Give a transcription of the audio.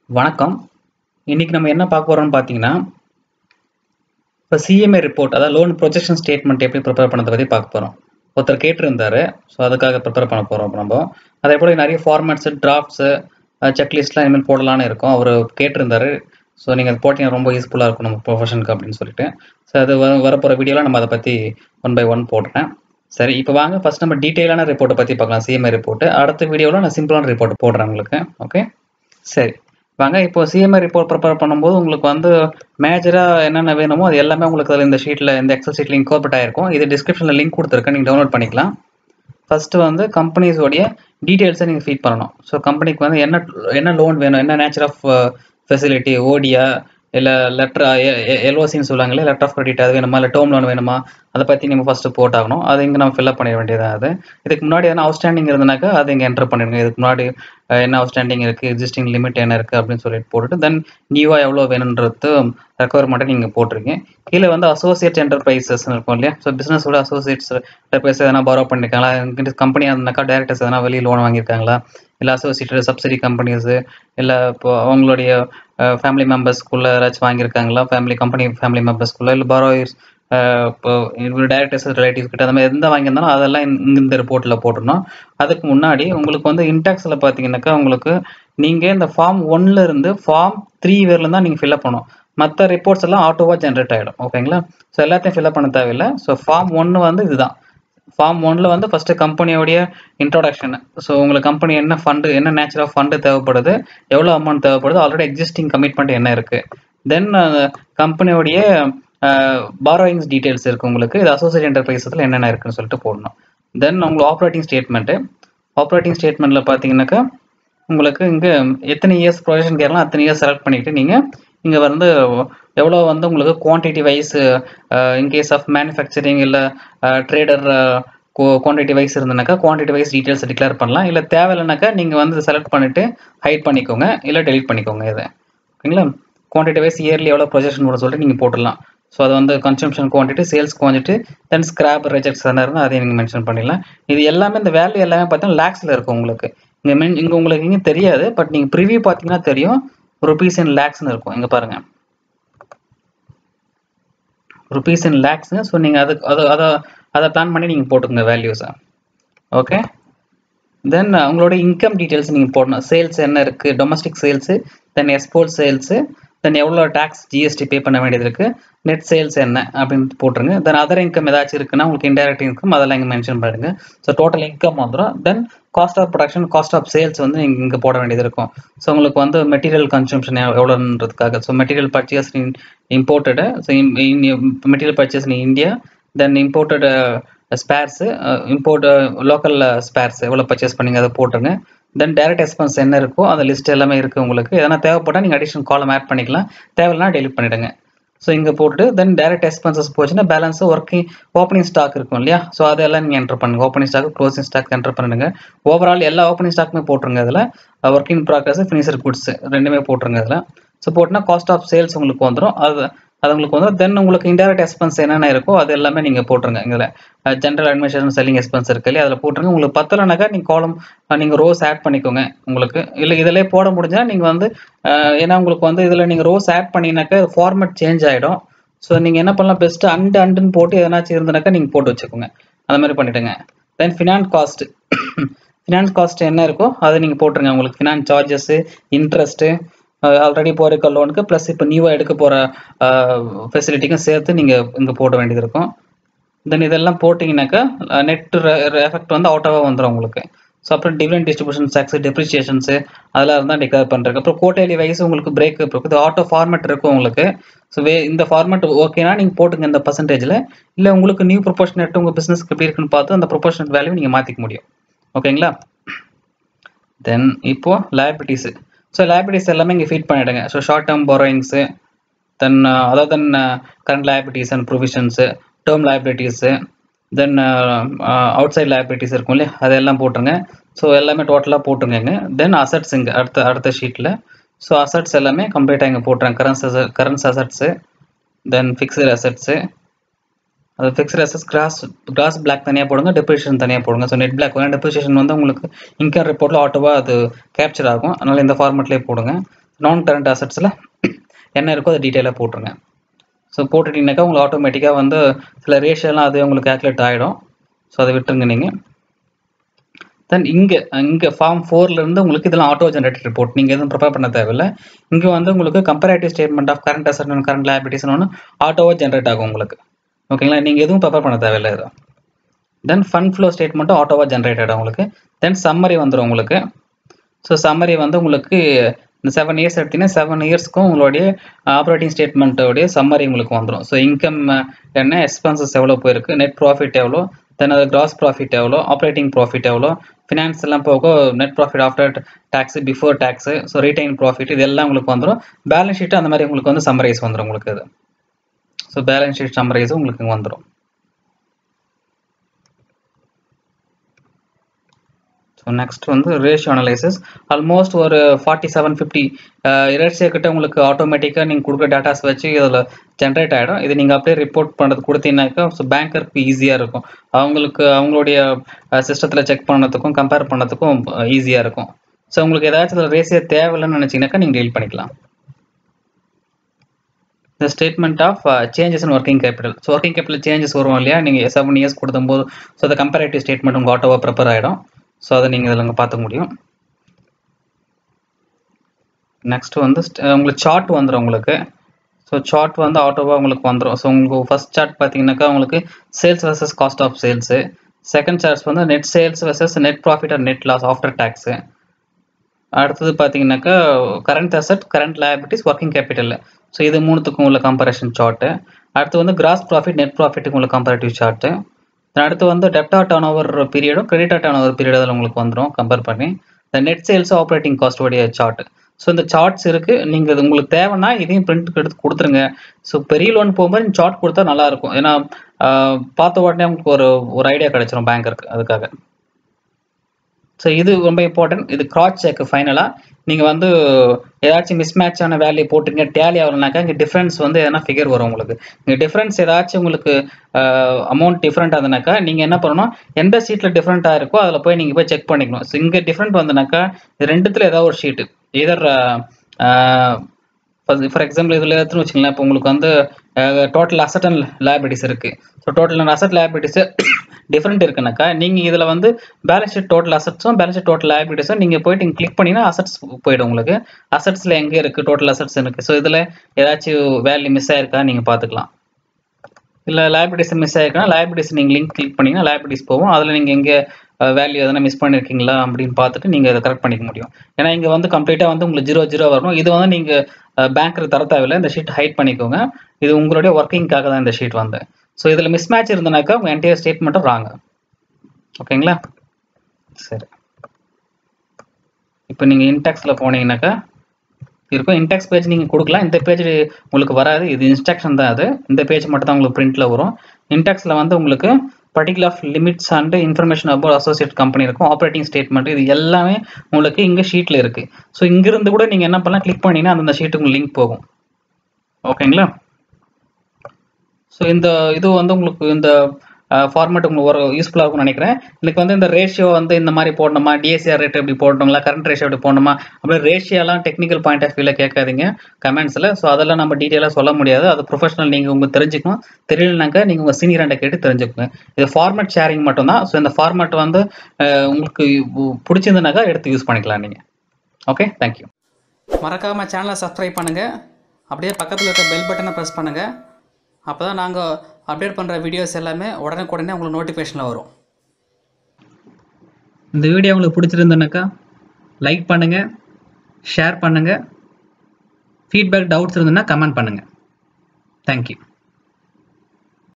வணக்கம் இன்னைக்கு நம்ம என்ன பார்க்க போறோம்னு பார்த்தீங்கன்னா இப்போ சிஎம்ஏ ரிப்போர்ட் அதாவது லோன் ப்ரொஜெக்ஷன் ஸ்டேட்மெண்ட் எப்படி ப்ரிப்பேர் பண்ணதை பற்றி பார்க்க போகிறோம் ஒருத்தர் கேட்டிருந்தாரு ஸோ அதுக்காக ப்ரிப்பேர் பண்ண போகிறோம் நம்ம அதே போல் நிறைய ஃபார்மேட்ஸு டிராஃப்ட்ஸு செக்லிஸ்ட்லாம் இனிமேல் போடலான்னு இருக்கும் அவர் கேட்டிருந்தாரு ஸோ நீங்கள் அது போட்டிங்கன்னா ரொம்ப யூஸ்ஃபுல்லாக இருக்கும் நம்ம ப்ரொஃபஷனுக்கு அப்படின்னு சொல்லிட்டு ஸோ அது வர வரப்போகிற வீடியோவில் நம்ம அதை பற்றி ஒன் பை ஒன் போடுறேன் சரி இப்போ வாங்க ஃபர்ஸ்ட் நம்ம டீட்டெயிலான ரிப்போர்ட்டை பற்றி பார்க்கலாம் சிஎம்ஏ ரிப்போர்ட் அடுத்த வீடியோவில் நான் சிம்பிளான ரிப்போர்ட் போடுறேன் உங்களுக்கு ஓகே சரி வாங்க இப்போ சிஎம்ஐ ரிப்போர்ட் ப்ரிப்பேர் பண்ணும்போது உங்களுக்கு வந்து மேஜராக என்னென்ன வேணுமோ அது எல்லாமே உங்களுக்கு அதில் இந்த ஷீட்டில் இந்த எக்ஸல் ஷீட்டில் இன்கோர்பரேட் ஆயிருக்கும் இது டிஸ்கிரிப்ஷனில் லிங்க் கொடுத்துருக்கேன் நீங்கள் டவுன்லோட் பண்ணிக்கலாம் ஃபஸ்ட்டு வந்து கம்பெனிஸோடைய டீட்டெயில்ஸை நீங்கள் ஃபீட் பண்ணணும் ஸோ கம்பெனிக்கு வந்து என்ன என்ன லோன் வேணும் என்ன நேச்சர் ஆஃப் ஃபெசிலிட்டி ஓடியா இல்லை லெட்டர் எல்ஓசின்னு சொல்லுவாங்களே லெட்டர் ஆஃப் கிரெடிட் அது வேணுமா இல்லை டேர்ம் லோன் வேணுமா அதை பற்றி நீங்கள் ஃபஸ்ட்டு போட்டாகணும் அது இங்கே நம்ம ஃபில்அப் பண்ண வேண்டியதாக அது இதுக்கு முன்னாடி எதனா அவுட்ஸ்டாண்டிங் இருந்தனாக்கா அதை இங்கே என்டர் பண்ணிடுங்க இதுக்கு முன்னாடி என்ன அவுட்ஸ்டாண்டிங் இருக்குது எக்ஸிஸ்டிங் லிமிட் என்ன இருக்குது அப்படின்னு சொல்லிட்டு போட்டுட்டு தென் நியூவாக எவ்வளோ வேணுன்றது ரெக்குவயர்மெண்ட்டை நீங்கள் போட்டிருக்கீங்க கீழே வந்து அசோசியேட் என்டர்பிரைசஸ் இருக்கும் இல்லையா ஸோ பிஸ்னஸோட அசோசியேட்ஸ் என்டர்பிரைஸ் எதனா பாரோ பண்ணிருக்காங்களா கம்பெனி இருந்தாக்கா டேரக்டர்ஸ் எதனா வெளியே லோன் வாங்கியிருக்காங்களா இல்லை அசோசியேட்டட் சப்சிடி கம்பெனிஸு இல்லை இப்போ அவங்களுடைய ஃபேமிலி மெம்பர்ஸ்க்குள்ளே ஏதாச்சும் வாங்கியிருக்காங்களா ஃபேமிலி கம்பெனி ஃபேமிலி மெம்பர்ஸ்க்குள்ளே இல்லை பாரோயர்ஸ் இப்போ டேரக்டர்ஸ் ரிலேட்டிவ்ஸ் கிட்ட அந்த மாதிரி எந்த வாங்கியிருந்தாலும் அதெல்லாம் இந்த ரிப்போர்ட்டில் போட்டுருணும் அதுக்கு முன்னாடி உங்களுக்கு வந்து இன்டாக்ஸில் பார்த்தீங்கன்னாக்கா உங்களுக்கு நீங்கள் இந்த ஃபார்ம் ஒன்ல இருந்து ஃபார்ம் த்ரீ வேர்ல தான் நீங்கள் ஃபில்அப் பண்ணணும் மற்ற ரிப்போர்ட்ஸ் எல்லாம் ஆட்டோவாக ஜென்ரேட் ஆகிடும் ஓகேங்களா ஸோ எல்லாத்தையும் ஃபில்அப் பண்ண தேவையில்லை ஸோ ஃபார்ம் ஒன்று வந்து இதுதான் ஃபார்ம் ஒன்ல வந்து ஃபர்ஸ்ட் கம்பெனியோடைய இன்ட்ரோடக்ஷன் ஸோ உங்களுக்கு கம்பெனி என்ன ஃபண்டு என்ன நேச்சர் ஆஃப் ஃபண்டு தேவைப்படுது எவ்வளோ அமௌண்ட் தேவைப்படுது ஆல்ரெடி எக்ஸிஸ்டிங் கமிட்மெண்ட் என்ன இருக்கு தென் கம்பெனியோடைய பாரோயிங்ஸ் டீடைல்ஸ் இருக்கு உங்களுக்கு இது அசோசியேட் என்டர்பிரைஸில் என்னென்ன இருக்குன்னு சொல்லிட்டு போடணும் தென் உங்களுக்கு ஆப்ரேட்டிங் ஸ்டேட்மெண்ட்டு ஆப்ரேட்டிங் ஸ்டேட்மெண்ட்டில் பார்த்தீங்கன்னாக்கா உங்களுக்கு இங்கே எத்தனை இயர்ஸ் ப்ரொவிஷன் கேட்கலாம் அத்தனை இயர்ஸ் செலக்ட் பண்ணிட்டு நீங்கள் இங்கே வந்து எவ்வளோ வந்து உங்களுக்கு quantity wise in case of manufacturing இல்லை ட்ரேடர் குவான்டிட்டி வைஸ் இருந்தனாக்கா குவான்டிட்டி வைஸ் டீட்டெயில்ஸ் டிக்ளேர் பண்ணலாம் இல்லை தேவையில்லைனாக்கா நீங்கள் வந்து செலக்ட் பண்ணிவிட்டு ஹைட் பண்ணிக்கோங்க இல்லை டெலிட் பண்ணிக்கோங்க இதை ஓகேங்களா குவான்டிட்டி வைஸ் இயர்லி எவ்வளோ ப்ரொஜெக்ஷன் போட சொல்லிட்டு நீங்கள் போட்டுடலாம் ஸோ அது வந்து consumption quantity sales quantity then scrap rejects எதனா இருந்தால் அதையும் நீங்கள் மென்ஷன் பண்ணிடலாம் இது எல்லாமே இந்த வேல்யூ எல்லாமே பார்த்தீங்கன்னா லேக்ஸில் இருக்கும் உங்களுக்கு இங்கே மென் இங்கே உங்களுக்கு இங்கே தெரியாது பட் நீங்கள் ப்ரிவியூ பார்த்தீங்கன்னா தெரியும் ருபீஸ் இன் லேக்ஸ்னு இருக்கும் இங்கே பாருங்க ருபீஸ் இன் லேக்ஸுங்க ஸோ நீங்கள் அதுக்கு அதை அதை அதை பிளான் பண்ணி நீங்கள் போட்டுக்கோங்க வேல்யூஸை ஓகே தென் உங்களோட இன்கம் டீட்டெயில்ஸ் நீங்கள் போடணும் சேல்ஸ் என்ன இருக்குது domestic sales then export sales then எவ்வளோ டேக்ஸ் ஜிஎஸ்டி பே பண்ண வேண்டியது இருக்குது நெட் சேல்ஸ் என்ன அப்படின்னு போட்டுருங்க தென் அதர் இன்கம் ஏதாச்சும் இருக்குன்னா உங்களுக்கு இன்டெரக்ட் இன்கம் அதெல்லாம் இங்கே மென்ஷன் பண்ணிடுங்க ஸோ டோட்டல் இன்கம் வந்துடும் then cost of production cost of sales வந்து நீங்கள் இங்கே போட வேண்டியது இருக்கும் ஸோ உங்களுக்கு வந்து மெட்டீரியல் கன்சம்ஷன் எவ்வளோன்றதுக்காக so material purchase imported so material purchase in India then imported spares import local spares எவ்வளோ பர்ச்சேஸ் பண்ணிங்க அதை போட்டுருங்க தென் டேரக்ட் எக்ஸ்பென்ஸ் என்ன இருக்கோ அந்த லிஸ்ட் எல்லாமே இருக்குது உங்களுக்கு எதனா தேவைப்பட்டால் நீங்கள் அடிஷனல் காலம் ஆட் பண்ணிக்கலாம் தேவையில்லைனா டெலிட் பண்ணிவிடுங்க ஸோ இங்கே போட்டு தென் டேரக்ட் எக்ஸ்பென்சஸ் போச்சுன்னா பேலன்ஸ் ஒர்க்கிங் ஓப்பனிங் ஸ்டாக் இருக்கும் இல்லையா ஸோ அதெல்லாம் நீங்கள் என்டர் பண்ணுங்க opening stock closing stock enter பண்ணிடுங்க ஓவரால் எல்லா ஓப்பனிங் ஸ்டாக்குமே போட்டுருங்க இதில் ஒர்க்கிங் ப்ராக்ரஸ் ஃபினிஷர் குட்ஸ் ரெண்டுமே போட்டுருங்க இதில் ஸோ போட்டுனா காஸ்ட் ஆஃப் சேல்ஸ் உங்களுக்கு வந்துடும் அது அது உங்களுக்கு வந்து தென் உங்களுக்கு இன்டெரக்ட் எக்ஸ்பென்ஸ் என்னென்ன இருக்கோ அது எல்லாமே நீங்கள் போட்டுருங்க இதில் ஜென்ரல் அட்மினிஸ்ட்ரேஷன் செல்லிங் எக்ஸ்பென்ஸ் இருக்கு இல்லையா அதில் போட்டுருங்க உங்களுக்கு பத்தலைனாக்கா நீங்கள் காலம் நீங்கள் ரோஸ் ஆட் பண்ணிக்கோங்க உங்களுக்கு இல்லை இதிலே போட முடிஞ்சால் நீங்கள் வந்து ஏன்னா உங்களுக்கு வந்து இதில் நீங்கள் ரோஸ் ஆட் பண்ணினாக்கா ஃபார்மேட் சேஞ்ச் ஆகிடும் ஸோ நீங்கள் என்ன பண்ணலாம் பெஸ்ட்டு அண்டு அண்டுன்னு போட்டு எதனாச்சும் இருந்தனாக்கா நீங்கள் போட்டு வச்சுக்கோங்க அந்த மாதிரி பண்ணிவிடுங்க then finance cost finance cost என்ன இருக்கோ அதை நீங்கள் போட்டுருங்க உங்களுக்கு ஃபினான்ஸ் சார்ஜஸ்ஸு இன்ட்ரெஸ்ட்டு ஆல்ரெடி போகிற லோனுக்கு ப்ளஸ் இப்போ நியூவாக எடுக்க போகிற ஃபெசிலிட்டிக்கும் சேர்த்து நீங்கள் இங்கே போட வேண்டியது இருக்கும் தென் இதெல்லாம் போட்டிங்கனாக்கா நெட் எஃபெக்ட் வந்து அவுட்டாக வந்துடும் உங்களுக்கு ஸோ அப்புறம் டிவிடெண்ட் டிஸ்ட்ரிபியூஷன் டேக்ஸ் டெப்ரிசியேஷன்ஸு அதெல்லாம் இருந்தால் டிக்ளேர் பண்ணுறதுக்கு அப்புறம் குவார்டர்லி வைஸ் உங்களுக்கு பிரேக் இருக்கும் இது ஆட்டோ ஃபார்மேட் இருக்கும் உங்களுக்கு ஸோ வே இந்த ஃபார்மேட் ஓகேனா நீங்கள் போட்டுங்க இந்த பர்சன்டேஜில் இல்லை உங்களுக்கு நியூ ப்ரொபோஷனேட் உங்கள் பிஸ்னஸ்க்கு எப்படி இருக்குன்னு பார்த்து அந்த ப்ரொபோஷனட் வேல்யூ நீங்கள் மாற்றிக்க முடியும் ஓகேங்களா தென் இப்போது லைபிலிட்டிஸு ஸோ லைபிலிட்டிஸ் எல்லாமே இங்கே ஃபீட் பண்ணிவிடுங்க so short term borrowings then other then current liabilities and provisions term liabilities then outside liabilities இருக்கும் இல்லையா அதெல்லாம் போட்டுருங்க ஸோ எல்லாமே டோட்டலாக போட்டுருங்க தென் அசட்ஸ் இங்கே அடுத்த அடுத்த ஷீட்டில் ஸோ அசட்ஸ் எல்லாமே கம்ப்ளீட்டாக இங்கே போட்டுறேன் current current assets then fixed assets அது ஃபிக்ஸ்ட் அசஸ் கிராஸ் கிராஸ் பிளாக் தனியாக போடுங்க டெப்ரிஷியேஷன் தனியாக போடுங்க ஸோ நெட் பிளாக் வேணும் டெப்ரிஷியேஷன் வந்து உங்களுக்கு இன்கம் ரிப்போர்ட்டில் ஆட்டோவாக அது கேப்சர் ஆகும் அதனால் இந்த ஃபார்மெட்லேயே போடுங்க நான் கரண்ட் அசட்ஸில் என்ன இருக்கோ அதை டீட்டெயிலாக போட்டுருங்க ஸோ போட்டுட்டிங்கனாக்கா உங்களுக்கு ஆட்டோமேட்டிக்காக வந்து சில ரேஷியோலாம் அது உங்களுக்கு கேல்குலேட் ஆகிடும் ஸோ அதை விட்டுருங்க நீங்கள் தென் இங்கே இங்கே ஃபார்ம் ஃபோர்லேருந்து உங்களுக்கு இதெல்லாம் ஆட்டோ ஜென்ரேட்டட் ரிப்போர்ட் நீங்கள் எதுவும் ப்ரிப்பேர் பண்ண தேவையில்லை இங்கே வந்து உங்களுக்கு comparative statement of current asset and current லைபிலிட்டிஸ்னு ஒன்று ஆட்டோவாக ஜென்ரேட் ஆகும் உங்களுக்கு ஓகேங்களா நீங்கள் எதுவும் ப்ரிப்பேர் பண்ண தேவையில்லை இது தென் ஃபண்ட் ஃப்ளோ ஸ்டேட்மெண்ட்டும் ஆட்டோவாக ஜென்ரேட் ஆகிடும் உங்களுக்கு தென் சம்மரி வந்துடும் உங்களுக்கு ஸோ சம்மரி வந்து உங்களுக்கு இந்த செவன் இயர்ஸ் எடுத்தீங்கன்னா செவன் இயர்ஸ்க்கும் உங்களுடைய ஆப்ரேட்டிங் ஸ்டேட்மெண்ட்டோடைய சம்மரி உங்களுக்கு வந்துடும் ஸோ இன்கம் என்ன எக்ஸ்பென்சஸ் எவ்வளோ போயிருக்கு நெட் ப்ராஃபிட் எவ்வளோ தென் அது கிராஸ் ப்ராஃபிட் எவ்வளோ ஆப்ரேட்டிங் ப்ராஃபிட் எவ்வளோ ஃபினான்ஸ் எல்லாம் போக net profit after tax before tax so retained profit இது எல்லாம் உங்களுக்கு வந்துடும் பேலன்ஸ் ஷீட் அந்த மாதிரி உங்களுக்கு வந்து சம்மரைஸ் வந்துடும் உங்களுக்கு இது ஸோ பேலன்ஸ் ஷீட் சம்மரைஸும் உங்களுக்கு இங்கே வந்துடும் ஸோ நெக்ஸ்ட் வந்து ரேஷியோ அனலைசிஸ் ஆல்மோஸ்ட் ஒரு ஃபார்ட்டி செவன் ஃபிஃப்டி ரேஷியோ கிட்ட உங்களுக்கு ஆட்டோமேட்டிக்காக நீங்கள் கொடுக்குற டேட்டாஸ் வச்சு இதில் ஜென்ரேட் ஆகிடும் இது நீங்கள் அப்படியே ரிப்போர்ட் பண்ணுறது கொடுத்தீங்கன்னாக்கா ஸோ பேங்கருக்கு ஈஸியாக இருக்கும் அவங்களுக்கு அவங்களுடைய சிஸ்டத்தில் செக் பண்ணதுக்கும் கம்பேர் பண்ணதுக்கும் ஈஸியாக இருக்கும் ஸோ உங்களுக்கு ஏதாச்சும் இதில் ரேஷியோ தேவையில்லைன்னு நினச்சிங்கனாக்கா நீங்கள் டீல் பண்ணிக்கலாம் இந்த statement of changes in working capital so working capital changes வரும் இல்லையா நீங்கள் செவன் இயர்ஸ் கொடுக்கும்போது ஸோ அந்த கம்பேரேட்டிவ் ஸ்டேட்மெண்ட் உங்கள் ஆட்டோவாக ப்ரிப்பேர் ஆகிடும் ஸோ அதை நீங்கள் இதில் பார்த்துக்க முடியும் நெக்ஸ்ட் வந்து உங்களுக்கு சார்ட் வந்துடும் உங்களுக்கு ஸோ சார்ட் வந்து ஆட்டோவாக உங்களுக்கு வந்துடும் ஸோ உங்களுக்கு ஃபர்ஸ்ட் சார்ட் பார்த்தீங்கன்னாக்கா உங்களுக்கு sales versus cost of sales second charts வந்து net sales versus net profit or net loss after tax அடுத்தது பார்த்தீங்கன்னாக்கா current asset current liabilities working capital so இது மூணுத்துக்கும் உள்ள கம்பேரிஷன் சார்ட்டு அடுத்து வந்து கிராஸ் ப்ராஃபிட் நெட் ப்ராஃபிட்டுக்கு உள்ள கம்பேரிட்டிவ் சார்ட்டு அடுத்து வந்து டெப்டா டர்ன் ஓவர் பீரியடும் கிரெடிட்டா டர்ன் ஓவர் பீரியட் அதில் உங்களுக்கு வந்துடும் கம்பேர் பண்ணி இந்த நெட் சேல்ஸ் ஆப்ரேட்டிங் காஸ்ட் உடைய சார்ட் ஸோ இந்த சார்ட்ஸ் இருக்கு நீங்க இது உங்களுக்கு தேவைன்னா இதையும் பிரிண்ட் எடுத்து கொடுத்துருங்க ஸோ பெரிய லோன் போகும்போது இந்த சார்ட் கொடுத்தா நல்லா இருக்கும் ஏன்னா பார்த்த உடனே உங்களுக்கு ஒரு ஒரு ஐடியா கிடைச்சிரும் பேங்கருக்கு அதுக்காக ஸோ இது ரொம்ப இம்பார்ட்டன்ட் இது கிராஸ் செக் ஃபைனலாக நீங்கள் வந்து ஏதாச்சும் மிஸ் மேட்சான வேல்யூ போட்டுங்க டேலி ஆகலனாக்கா இங்கே டிஃப்ரென்ஸ் வந்து எதனா ஃபிகர் வரும் உங்களுக்கு இங்கே டிஃப்ரென்ஸ் ஏதாச்சும் உங்களுக்கு அமௌண்ட் டிஃப்ரெண்ட் ஆகுதுனாக்கா நீங்கள் என்ன பண்ணணும் எந்த சீட்டில் டிஃப்ரெண்ட்டாக இருக்கோ அதில் போய் நீங்கள் போய் செக் பண்ணிக்கணும் ஸோ இங்கே டிஃப்ரெண்ட் வந்தனாக்கா இது ரெண்டுத்தில் ஏதாவது ஒரு ஷீட்டு இதர் ஃபார் எக்ஸாம்பிள் இதில் எடுத்துன்னு வச்சுங்களேன் இப்போ உங்களுக்கு வந்து டோட்டல் அசட் அண்ட் லேபிலிட்டிஸ் இருக்குது so total and asset liabilities different இருக்குனாக்கா நீங்கள் இதில் வந்து பேலன்ஸ் ஷீட் டோட்டல் அசட்ஸும் பேலன்ஸ் ஷீட் டோட்டல் லைபிலிட்டிஸும் நீங்கள் போயிட்டு இங்கே கிளிக் பண்ணிங்கன்னா அசட்ஸ் போயிடும் உங்களுக்கு அசட்ஸில் எங்கே இருக்குது டோட்டல் அசட்ஸ் இருக்குது ஸோ இதில் ஏதாச்சும் வேல்யூ மிஸ் ஆயிருக்கா நீங்கள் பார்த்துக்கலாம் இல்லை லைபிலிட்டிஸ் மிஸ் ஆயிருக்குன்னா லைபிலிட்டிஸ் நீங்கள் லிங்க் கிளிக் பண்ணிங்கன்னா லைபிலிட்டிஸ் போகும் அதில் நீங்கள் எங்கே வேல்யூ எதனா மிஸ் பண்ணியிருக்கீங்களா அப்படின்னு பார்த்துட்டு நீங்கள் அதை கரெக்ட் பண்ணிக்க முடியும் ஏன்னா இங்கே வந்து கம்ப்ளீட்டாக வந்து உங்களுக்கு ஜீரோ ஜீரோ வரணும் இது வந்து நீங்கள் பேங்க்கில் தர தேவையில்லை இந்த ஷீட் ஹைட் பண்ணிக்கோங்க இது உங்களுடைய ஒர்க்கிங்காக தான் இந்த ஷீட் வந்து ஸோ இதில் மிஸ் மேட்ச் இருந்தனாக்கா உங்கள் என்டையர் ஸ்டேட்மெண்ட்டும் ராங்க ஓகேங்களா சரி இப்போ நீங்கள் இன்டெக்ஸில் போனீங்கன்னாக்கா இருக்கும் இன்டெக்ஸ் பேஜ் நீங்கள் கொடுக்கலாம் இந்த பேஜ் உங்களுக்கு வராது இது இன்ஸ்ட்ரக்ஷன் தான் அது இந்த பேஜ் மட்டும் தான் உங்களுக்கு பிரிண்ட்டில் வரும் இன்டெக்ஸில் வந்து உங்களுக்கு particular limits and information about associate company இருக்கும் ஆப்ரேட்டிங் ஸ்டேட்மெண்ட் இது எல்லாமே உங்களுக்கு இங்கே ஷீட்டில் இருக்குது ஸோ இங்கிருந்து கூட நீங்கள் என்ன பண்ணலாம் கிளிக் பண்ணிங்கன்னா அந்த ஷீட்டுக்கு லிங்க் போகும் ஓகேங்களா ஸோ இந்த இது வந்து உங்களுக்கு இந்த ஃபார்மேட் உங்களுக்கு ஒரு யூஸ்ஃபுல்லாக இருக்கும்னு நினைக்கிறேன் எனக்கு வந்து இந்த ரேஷியோ வந்து இந்த மாதிரி போடணுமா டிஎஸ்சிஆர் ரேட் எப்படி போடணுங்களா கரண்ட் ரேஷியோ எப்படி போடணுமா அப்படி ரேஷியோலாம் டெக்னிக்கல் பாயிண்ட் ஆஃப் வியூவில் கேட்காதீங்க கமெண்ட்ஸில் ஸோ அதெல்லாம் நம்ம டீட்டெயிலாக சொல்ல முடியாது அது ப்ரொஃபஷனல் நீங்கள் உங்களுக்கு தெரிஞ்சுக்கணும் தெரியலனாக்கா நீங்கள் உங்கள் சீனியராண்ட கேட்டு தெரிஞ்சுக்கோங்க இது ஃபார்மேட் ஷேரிங் மட்டும்தான் ஸோ இந்த ஃபார்மேட் வந்து உங்களுக்கு பிடிச்சிருந்தனாக்கா எடுத்து யூஸ் பண்ணிக்கலாம் நீங்கள் ஓகே தேங்க்யூ மறக்காமல் சேனலை சப்ஸ்கிரைப் பண்ணுங்கள் அப்படியே பக்கத்தில் இருக்க பெல் பட்டனை ப்ரெஸ் பண்ணுங்கள் அப்போ தான் நாங்கள் அப்டேட் பண்ணுற வீடியோஸ் எல்லாமே உடனுக்குடனே உங்களுக்கு நோட்டிஃபிகேஷனில் வரும் இந்த வீடியோ உங்களுக்கு பிடிச்சிருந்தனாக்கா லைக் பண்ணுங்கள் ஷேர் பண்ணுங்கள் ஃபீட்பேக் டவுட்ஸ் இருந்ததுன்னா கமெண்ட் பண்ணுங்கள் தேங்க்யூ